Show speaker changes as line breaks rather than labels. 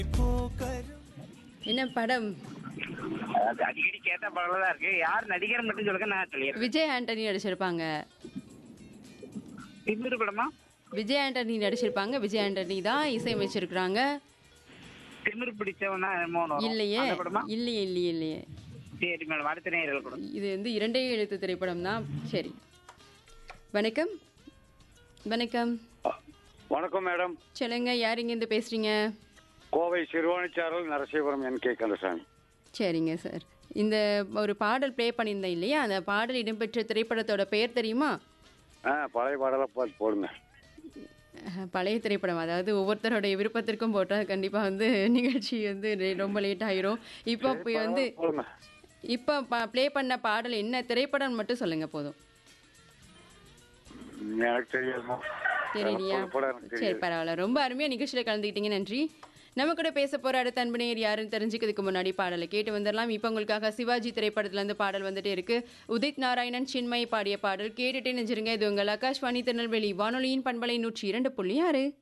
என்ன படம்
அது அடிக்கடி கேட்ட படம் தான் இருக்கு யார் நடிகர் மட்டும் சொல்லுங்க நான் சொல்லிடுறேன்
விஜய் ஆண்டனி நடிச்சிருப்பாங்க
இன்னொரு படமா
விஜய் ஆண்டனி நடிச்சிருப்பாங்க விஜய் ஆண்டனி தான் இசையமைச்சிருக்கிறாங்க
திமிரு பிடிச்சவனா மோனோ
இல்லையே
அந்த படமா
இல்லையே இல்லையே இல்லையே
சரி மேடம் அடுத்த நேரில் கூட
இது வந்து இரண்டே எழுத்து திரைப்படம் தான் சரி வணக்கம் வணக்கம்
வணக்கம் மேடம்
சொல்லுங்க யார் இங்கேருந்து பேசுறீங்க
கோவை சிறுவாணிச்சாரல் நரசிபுரம் என் கே கந்தசாமி
சரிங்க சார் இந்த ஒரு பாடல் ப்ளே பண்ணியிருந்தேன் இல்லையா அந்த பாடல் இடம்பெற்ற திரைப்படத்தோட பெயர் தெரியுமா
ஆ பழைய பாடலை பார்த்து போடுங்க
அஹ், பழைய திரைப்படம் அதாவது ஒவ்வொருத்தருடைய விருப்பத்திற்கும் போட்டால் கண்டிப்பாக வந்து நிகழ்ச்சி வந்து ரெ- ரொம்ப லேட் ஆயிரும் இப்போ இப்போ வந்து
போடுங்க
இப்போ ப்ளே பண்ண பாடல் என்ன திரைப்படம் மட்டும் சொல்லுங்க போதும்
ம், எனக்கு தெரியாதுமா
தெரியலையா
எனக்கு படம் எனக்கு
சரி
தெரியாது
பரவாயில்ல ரொம்ப அருமையாக நிகழ்ச்சியில் கலந்துக்கிட்டீங்க நன்றி நம்ம கூட பேச போற அடுத்த அன்பனையர் யாருன்னு தெரிஞ்சுக்கிறதுக்கு முன்னாடி பாடலை கேட்டு வந்துடலாம் இப்போ உங்களுக்காக சிவாஜி திரைப்படத்துல இருந்து பாடல் வந்துட்டே இருக்கு உதித் நாராயணன் சின்மய் பாடிய பாடல் கேட்டுட்டே நெஞ்சிருங்க இது உங்கள் ஆகாஷ்வாணி திருநெல்வேலி வானொலியின் பண்பலை நூற்றி இரண்டு புள்ளி ஆறு